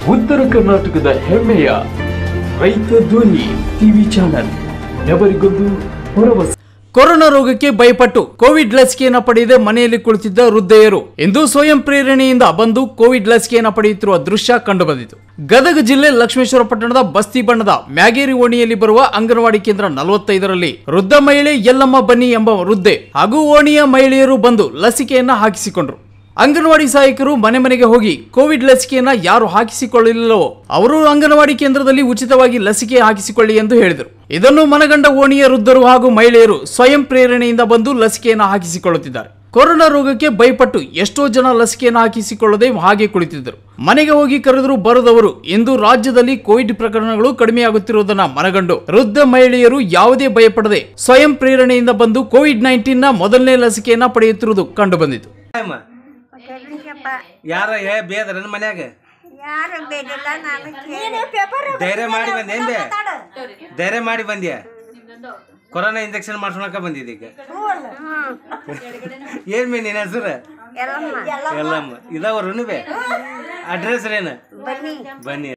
ಉತ್ತರ ಕರ್ನಾಟಕದ ಹೆಮ್ಮೆಯ ರೈತ ಧ್ವನಿ ಟಿವಿ ಚಾನಲ್ ಎವರಿಗೊಂದು ಭರವಸೆ ಕೊರೋನಾ ರೋಗಕ್ಕೆ ಭಯಪಟ್ಟು ಕೋವಿಡ್ ಲಸಿಕೆಯನ್ನು ಪಡೆಯದೆ ಮನೆಯಲ್ಲಿ ಕುಳಿತಿದ್ದ ವೃದ್ಧೆಯರು ಇಂದು ಸ್ವಯಂ ಪ್ರೇರಣೆಯಿಂದ ಬಂದು ಕೋವಿಡ್ ಲಸಿಕೆಯನ್ನು ಪಡೆಯುತ್ತಿರುವ ದೃಶ್ಯ ಕಂಡುಬಂದಿತು ಗದಗ ಜಿಲ್ಲೆ ಲಕ್ಷ್ಮೇಶ್ವರ ಪಟ್ಟಣದ ಬಸ್ತಿ ಬಣ್ಣದ ಮ್ಯಾಗೇರಿ ಓಣಿಯಲ್ಲಿ ಬರುವ ಅಂಗನವಾಡಿ ಕೇಂದ್ರ ನಲವತ್ತೈದರಲ್ಲಿ ವೃದ್ಧ ಮಹಿಳೆ ಯಲ್ಲಮ್ಮ ಬನ್ನಿ ಎಂಬ ವೃದ್ಧೆ ಹಾಗೂ ಓಣಿಯ ಮಹಿಳೆಯರು ಬಂದು ಲಸಿಕೆಯನ್ನ ಹಾಕಿಸಿಕೊಂಡರು ಅಂಗನವಾಡಿ ಸಹಾಯಕರು ಮನೆ ಮನೆಗೆ ಹೋಗಿ ಕೋವಿಡ್ ಲಸಿಕೆಯನ್ನ ಯಾರು ಹಾಕಿಸಿಕೊಳ್ಳಲಿಲ್ಲವೋ ಅವರು ಅಂಗನವಾಡಿ ಕೇಂದ್ರದಲ್ಲಿ ಉಚಿತವಾಗಿ ಲಸಿಕೆ ಹಾಕಿಸಿಕೊಳ್ಳಿ ಎಂದು ಹೇಳಿದರು ಇದನ್ನು ಮನಗಂಡ ಓಣಿಯ ವೃದ್ಧರು ಹಾಗೂ ಮಹಿಳೆಯರು ಸ್ವಯಂ ಪ್ರೇರಣೆಯಿಂದ ಬಂದು ಲಸಿಕೆಯನ್ನು ಹಾಕಿಸಿಕೊಳ್ಳುತ್ತಿದ್ದಾರೆ ಕೊರೋನಾ ರೋಗಕ್ಕೆ ಭಯಪಟ್ಟು ಎಷ್ಟೋ ಜನ ಲಸಿಕೆಯನ್ನು ಹಾಕಿಸಿಕೊಳ್ಳದೆ ಹಾಗೆ ಕುಳಿತಿದ್ದರು ಮನೆಗೆ ಹೋಗಿ ಕರೆದರೂ ಬರದವರು ಇಂದು ರಾಜ್ಯದಲ್ಲಿ ಕೋವಿಡ್ ಪ್ರಕರಣಗಳು ಕಡಿಮೆಯಾಗುತ್ತಿರುವುದನ್ನ ಮನಗಂಡು ವೃದ್ಧ ಮಹಿಳೆಯರು ಯಾವುದೇ ಭಯಪಡದೆ ಸ್ವಯಂ ಪ್ರೇರಣೆಯಿಂದ ಬಂದು ಕೋವಿಡ್ ನೈನ್ಟೀನ್ ನ ಮೊದಲನೇ ಲಸಿಕೆಯನ್ನ ಪಡೆಯುತ್ತಿರುವುದು ಕಂಡುಬಂದಿತು ಅಮ್ಮ ಕರಿಷಪ್ಪ ಯಾರ ಏ ಬೇದ್ರ ಮನ್ಯಾಗ ಯಾರು ಬೇಡಿಲ್ಲ ನಾನು ಕೇಳಿ ಧೈರ್ಯ ಮಾಡಿ ಬಂದೇನ್ ಬೇ ಧೈರ್ಯ ಮಾಡಿ ಬಂದ್ಯ ಕೊರೋನಾ ಇಂಜೆಕ್ಷನ್ ಮಾಡ್ಸೋಣಕ ಬಂದಿದ್ದ ಈಗ ಏನ್ ಬೇ ನಿನ್ನ ಹೆಸರು ಎಲ್ಲಮ್ಮ ಎಲ್ಲಮ್ಮ ಇದಾವ್ರು ಬೇ ಅಡ್ರೆಸ್ ಏನು ಬನ್ನಿ ಬನ್ನಿ